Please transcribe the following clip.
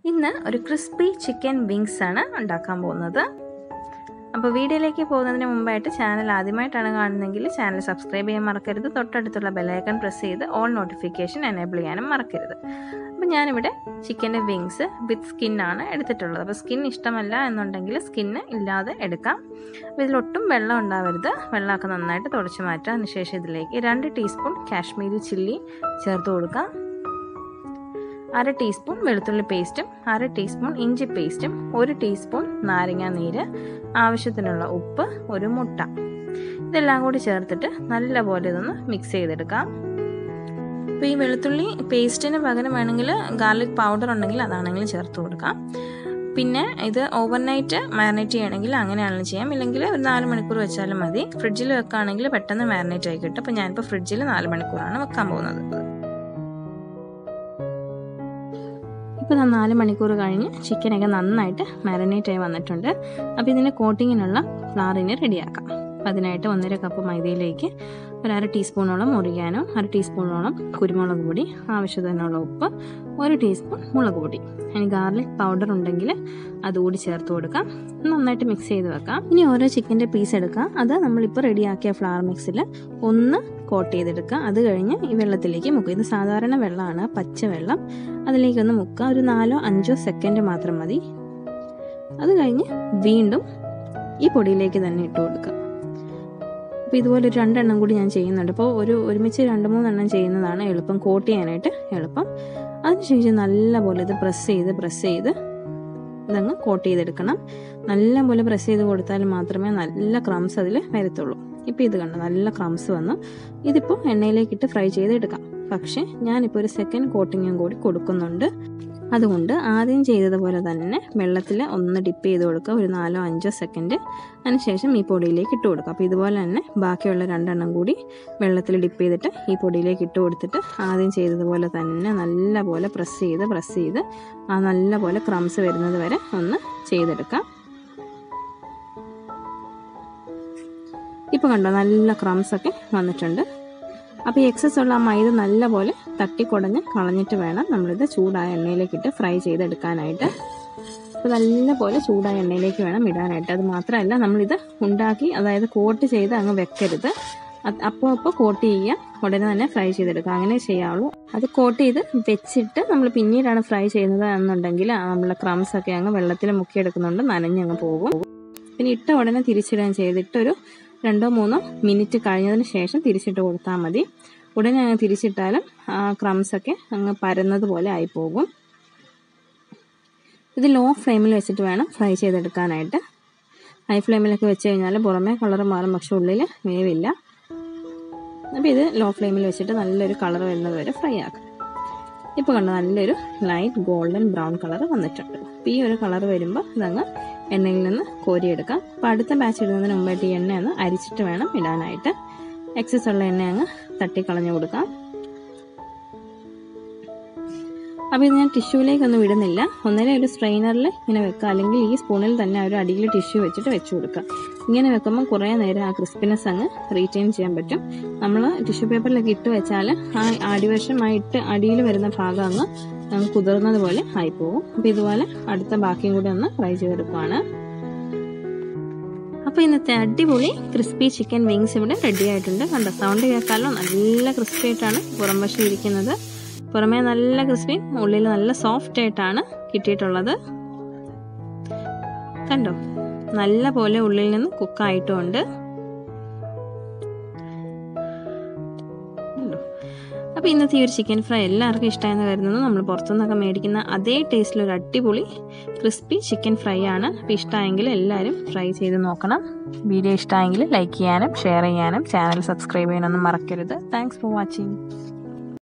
ഇന്ന് ഒരു crispy chicken wings ആണ് ഉണ്ടാക്കാൻ പോകുന്നത് അപ്പോൾ വീഡിയോയിലേക്ക് പോകുന്നതിന് മുമ്പായിട്ട് ചാനൽ ആദ്യമായിട്ടാണ് കാണുന്നതെങ്കിൽ ചാനൽ സബ്സ്ക്രൈബ് ചെയ്യാൻ മറക്കരുത് തൊട്ടടുത്തുള്ള ബെല്ലൈക്കൺ പ്രസ് ചെയ്ത് ഓൾ നോട്ടിഫിക്കേഷൻ എനേബിൾ ചെയ്യാനും മറക്കരുത് അപ്പോൾ ഞാനിവിടെ ചിക്കൻ്റെ വിങ്സ് വിത്ത് സ്കിന്നാണ് എടുത്തിട്ടുള്ളത് അപ്പോൾ സ്കിൻ ഇഷ്ടമല്ല എന്നുണ്ടെങ്കിൽ സ്കിന്ന് ഇല്ലാതെ എടുക്കാം അപ്പോൾ ഇതിലൊട്ടും വെള്ളം ഉണ്ടാവരുത് വെള്ളമൊക്കെ നന്നായിട്ട് തുടച്ച് മാറ്റുക അതിനുശേഷം ഇതിലേക്ക് രണ്ട് ടീസ്പൂൺ കാശ്മീരി ചില്ലി ചേർത്ത് കൊടുക്കാം അര ടീസ്പൂൺ വെളുത്തുള്ളി പേസ്റ്റും അര ടീസ്പൂൺ ഇഞ്ചി പേസ്റ്റും ഒരു ടീസ്പൂൺ നാരങ്ങ നീര് ആവശ്യത്തിനുള്ള ഉപ്പ് ഒരു മുട്ട ഇതെല്ലാം കൂടി ചേർത്തിട്ട് നല്ലപോലെ ഇതൊന്ന് മിക്സ് ചെയ്തെടുക്കാം അപ്പോൾ ഈ വെളുത്തുള്ളി പേസ്റ്റിന് പകരം വേണമെങ്കിൽ ഗാർലിക് പൗഡർ ഉണ്ടെങ്കിൽ അതാണെങ്കിലും ചേർത്ത് കൊടുക്കാം പിന്നെ ഇത് ഓവർനൈറ്റ് മാരിനേറ്റ് ചെയ്യണമെങ്കിൽ അങ്ങനെയാണെങ്കിലും ചെയ്യാം ഇല്ലെങ്കിൽ ഒരു നാല് മണിക്കൂർ വെച്ചാലും മതി ഫ്രിഡ്ജിൽ വെക്കുകയാണെങ്കിൽ പെട്ടെന്ന് മാരിനേറ്റ് ആയി കിട്ടും അപ്പോൾ ഞാനിപ്പോൾ ഫ്രിഡ്ജിൽ നാല് മണിക്കൂറാണ് വെക്കാൻ പോകുന്നത് ഇപ്പോൾ നാല് മണിക്കൂർ കഴിഞ്ഞ് ചിക്കനൊക്കെ നന്നായിട്ട് മാരിനേറ്റ് ആയി വന്നിട്ടുണ്ട് അപ്പോൾ ഇതിൻ്റെ കോട്ടിങ്ങിനുള്ള ഫ്ലാറിന് റെഡിയാക്കാം അപ്പോൾ അതിനായിട്ട് ഒന്നര കപ്പ് മൈദയിലേക്ക് ഒരു അര ടീസ്പൂണോളം മുറിക്കാനോ അര ടീസ്പൂണോളം കുരുമുളക് പൊടി ആവശ്യത്തിനുള്ള ഉപ്പ് ഒരു ടീസ്പൂൺ മുളക് പൊടി ഇനി ഗാർലിക് പൗഡർ ഉണ്ടെങ്കിൽ അതുകൂടി ചേർത്ത് കൊടുക്കാം നന്നായിട്ട് മിക്സ് ചെയ്ത് വെക്കാം ഇനി ഓരോ ചിക്കൻ്റെ പീസ് എടുക്കാം അത് നമ്മളിപ്പോൾ റെഡിയാക്കിയ ഫ്ലവർ മിക്സിൽ ഒന്ന് കോട്ട് ചെയ്തെടുക്കുക അത് കഴിഞ്ഞ് ഈ വെള്ളത്തിലേക്ക് മുക്കുക ഇത് സാധാരണ വെള്ളമാണ് പച്ച വെള്ളം അതിലേക്കൊന്ന് മുക്കുക ഒരു നാലോ അഞ്ചോ സെക്കൻഡ് മാത്രം മതി അത് കഴിഞ്ഞ് വീണ്ടും ഈ പൊടിയിലേക്ക് തന്നെ ഇട്ട് കൊടുക്കുക അപ്പോൾ ഇതുപോലെ ഒരു രണ്ടെണ്ണം കൂടി ഞാൻ ചെയ്യുന്നുണ്ട് അപ്പോൾ ഒരു ഒരുമിച്ച് രണ്ട് മൂന്നെണ്ണം ചെയ്യുന്നതാണ് എളുപ്പം കോട്ട് ചെയ്യാനായിട്ട് എളുപ്പം അതിനുശേഷം നല്ലപോലെ ഇത് പ്രസ് ചെയ്ത് പ്രസ് ചെയ്ത് ഇതങ്ങ് കോട്ട് ചെയ്തെടുക്കണം നല്ലപോലെ പ്രസ് ചെയ്ത് കൊടുത്താൽ മാത്രമേ നല്ല ക്രംസ് അതിൽ വരത്തുള്ളൂ ഇപ്പോൾ ഇത് കണ്ടു നല്ല ക്രംസ് വന്നു ഇതിപ്പോൾ എണ്ണയിലേക്കിട്ട് ഫ്രൈ ചെയ്തെടുക്കാം പക്ഷേ ഞാനിപ്പോൾ ഒരു സെക്കൻഡ് കോട്ടിങ്ങും കൂടി കൊടുക്കുന്നുണ്ട് അതുകൊണ്ട് ആദ്യം ചെയ്തതുപോലെ തന്നെ വെള്ളത്തിൽ ഒന്ന് ഡിപ്പ് ചെയ്ത് കൊടുക്കുക ഒരു നാലോ അഞ്ചോ സെക്കൻഡ് അതിനുശേഷം ഈ പൊടിയിലേക്ക് ഇട്ട് കൊടുക്കുക അപ്പോൾ ഇതുപോലെ തന്നെ ബാക്കിയുള്ള രണ്ടെണ്ണം കൂടി വെള്ളത്തിൽ ഡിപ്പ് ചെയ്തിട്ട് ഈ പൊടിയിലേക്ക് ഇട്ട് കൊടുത്തിട്ട് ആദ്യം ചെയ്തതുപോലെ തന്നെ നല്ലപോലെ പ്രസ് ചെയ്ത് പ്രസ് ചെയ്ത് ആ നല്ലപോലെ ക്രംസ് വരുന്നത് വരെ ഒന്ന് ചെയ്തെടുക്കാം ഇപ്പോൾ കണ്ടോ നല്ല ക്രംസ് ഒക്കെ വന്നിട്ടുണ്ട് അപ്പോൾ ഈ എക്സസ് ഉള്ള ആ മൈദ നല്ലപോലെ തട്ടിക്കുടഞ്ഞ് കളഞ്ഞിട്ട് വേണം നമ്മളിത് ചൂടായ എണ്ണയിലേക്കിട്ട് ഫ്രൈ ചെയ്തെടുക്കാനായിട്ട് അപ്പോൾ നല്ലപോലെ ചൂടായ എണ്ണയിലേക്ക് വേണം ഇടാനായിട്ട് അത് മാത്രമല്ല നമ്മളിത് ഉണ്ടാക്കി അതായത് കോട്ട് ചെയ്ത് അങ്ങ് വെക്കരുത് അപ്പോൾ അപ്പോൾ കോട്ട് ചെയ്യുക ഉടനെ തന്നെ ഫ്രൈ ചെയ്തെടുക്കുക അങ്ങനെ ചെയ്യാവുള്ളൂ അത് കോട്ട് ചെയ്ത് വെച്ചിട്ട് നമ്മൾ പിന്നീടാണ് ഫ്രൈ ചെയ്യുന്നത് എന്നുണ്ടെങ്കിൽ നമ്മളെ ക്രംസ് ഒക്കെ അങ്ങ് വെള്ളത്തിൽ മുക്കിയെടുക്കുന്നുണ്ട് നനഞ്ഞങ്ങ് പോകും പിന്നെ ഇട്ട ഉടനെ തിരിച്ചിടുകയും ചെയ്തിട്ടൊരു രണ്ടോ മൂന്നോ മിനിറ്റ് കഴിഞ്ഞതിന് ശേഷം തിരിച്ചിട്ട് കൊടുത്താൽ മതി ഉടനെ അങ്ങ് തിരിച്ചിട്ടാലും ആ ക്രംസൊക്കെ അങ്ങ് പരന്നതുപോലെ ആയിപ്പോകും ഇത് ലോ ഫ്ലെയിമിൽ വെച്ചിട്ട് വേണം ഫ്രൈ ചെയ്തെടുക്കാനായിട്ട് ഹൈ ഫ്ലെയിമിലൊക്കെ വെച്ച് കഴിഞ്ഞാൽ പുറമേ കളർ മാറും പക്ഷെ ഉള്ളിൽ വേവില്ല അപ്പോൾ ഇത് ലോ ഫ്ലെയിമിൽ വെച്ചിട്ട് നല്ലൊരു കളർ വരുന്നത് വരെ ഫ്രൈ ആക്കാം ഇപ്പോൾ കണ്ട നല്ലൊരു ലൈറ്റ് ഗോൾഡൻ ബ്രൗൺ കളർ വന്നിട്ടുണ്ട് അപ്പോൾ ഈ ഒരു കളർ വരുമ്പോൾ ഇതങ്ങ് എണ്ണയിൽ നിന്ന് കോരിയെടുക്കാം അപ്പോൾ അടുത്ത ബാച്ച് ഇടുന്നതിന് മുമ്പായിട്ട് ഈ എണ്ണ ഒന്ന് അരിച്ചിട്ട് വേണം ഇടാനായിട്ട് എക്സസ് ഉള്ള എണ്ണ അങ്ങ് തട്ടിക്കളഞ്ഞു കൊടുക്കാം അപ്പോൾ ഇത് ഞാൻ ടിഷ്യൂലേക്കൊന്നും ഇടുന്നില്ല ഒന്നര ഒരു സ്ട്രെയിനറിൽ ഇങ്ങനെ വെക്കുക അല്ലെങ്കിൽ ഈ സ്പൂണിൽ തന്നെ ഒരു അടിയിൽ ടിഷ്യൂ വെച്ചിട്ട് വെച്ച് കൊടുക്കുക ഇങ്ങനെ വെക്കുമ്പോൾ കുറേ നേരം ആ ക്രിസ്പിനെസ് അങ്ങ് റീറ്റെയിൻ ചെയ്യാൻ പറ്റും നമ്മൾ ടിഷ്യൂ പേപ്പറിലൊക്കെ ഇട്ട് വെച്ചാൽ ആ അടിവശം ആ ഇട്ട് അടിയിൽ വരുന്ന ഭാഗം അങ്ങ് അങ്ങ് കുതിർന്നത് പോലെ ആയിപ്പോകും അപ്പോൾ ഇതുപോലെ അടുത്ത ബാക്കിയും കൂടി ഒന്ന് ഫ്രൈ ചെയ്തെടുക്കുകയാണ് അപ്പോൾ ഇന്നത്തെ അടിപൊളി ക്രിസ്പി ചിക്കൻ വിങ്സ് ഇവിടെ റെഡി ആയിട്ടുണ്ട് കണ്ട സൗണ്ട് കേൾക്കാമല്ലോ നല്ല ക്രിസ്പി ആയിട്ടാണ് പുറം വശം ഇരിക്കുന്നത് പുറമേ നല്ല ക്രിസ്പിയും ഉള്ളിൽ നല്ല സോഫ്റ്റ് ആയിട്ടാണ് കിട്ടിയിട്ടുള്ളത് കണ്ടോ നല്ല പോലെ ഉള്ളിൽ നിന്ന് കുക്കായിട്ടുമുണ്ട് അപ്പോൾ ഇന്നത്തെ ഈ ഒരു ചിക്കൻ ഫ്രൈ എല്ലാവർക്കും ഇഷ്ടമായെന്ന് കരുതുന്നു നമ്മൾ പുറത്തുനിന്നൊക്കെ മേടിക്കുന്ന അതേ ടേസ്റ്റിൽ ഒരു അടിപൊളി ക്രിസ്പി ചിക്കൻ ഫ്രൈ ആണ് അപ്പോൾ ഇഷ്ടമായെങ്കിൽ എല്ലാവരും ഫ്രൈ ചെയ്ത് നോക്കണം വീഡിയോ ഇഷ്ടമായെങ്കിൽ ലൈക്ക് ചെയ്യാനും ഷെയർ ചെയ്യാനും ചാനൽ സബ്സ്ക്രൈബ് ചെയ്യാനൊന്നും മറക്കരുത് താങ്ക്സ് ഫോർ വാച്ചിങ്